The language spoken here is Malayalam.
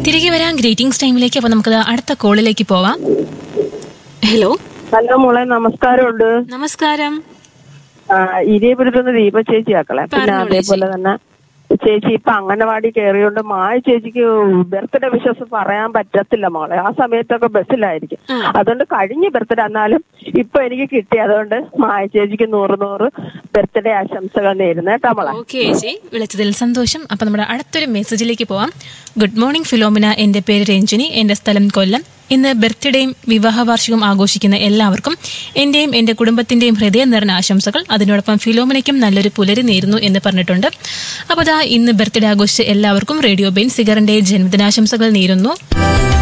തിരികെ വരാം ഗ്രേറ്റിംഗ്സ് ടൈമിലേക്ക് അപ്പൊ നമുക്ക് അടുത്ത കോളിലേക്ക് പോവാം ഹലോ ഹലോ മോളെ നമസ്കാരമുണ്ട് നമസ്കാരം ആ, ഇരിയപുരത്തുനിന്ന് ദീപ ചേച്ചി ആക്കളെ പിന്നെ പറഞ്ഞോളൂ അതേപോലെ തന്നെ ചേച്ചി ഇപ്പൊ അംഗനവാടി കയറിയോണ്ട് മായ ചേച്ചിക്ക് ബർത്ത്ഡേ വിശ്വസ് പറയാൻ പറ്റത്തില്ല മോളെ ആ സമയത്തൊക്കെ ബസ്സിലായിരിക്കും അതുകൊണ്ട് കഴിഞ്ഞ ബർത്ത്ഡേ എന്നാലും ഇപ്പൊ എനിക്ക് കിട്ടി അതുകൊണ്ട് മായ ചേച്ചിക്ക് നൂറ് നൂറ് ബർത്ത്ഡേ ആശംസകൾ നേരുന്നു കേട്ടോ മോളെ ഓക്കെ ചേച്ചി വിളിച്ചതിൽ സന്തോഷം അപ്പൊ നമ്മുടെ അടുത്തൊരു മെസ്സേജിലേക്ക് പോവാം ഗുഡ് മോർണിംഗ് ഫിലോമിന എന്റെ പേര് രഞ്ജിനി എന്റെ സ്ഥലം കൊല്ലം ഇന്ന് ബർത്ത്ഡേയും വിവാഹ വാർഷികവും ആഘോഷിക്കുന്ന എല്ലാവർക്കും എന്റെയും എന്റെ കുടുംബത്തിന്റെയും ഹൃദയം നിറഞ്ഞ ആശംസകൾ അതിനോടൊപ്പം ഫിലോമിനയ്ക്കും നല്ലൊരു പുലരി നേരുന്നു എന്ന് പറഞ്ഞിട്ടുണ്ട് അപ്പോൾ ദാ ഇന്ന് ബർത്ത്ഡേ ആഘോഷിച്ച എല്ലാവർക്കും റേഡിയോ ബെൻ സിഗറിന്റെ ജന്മദിനാശംസകൾ നേരുന്നു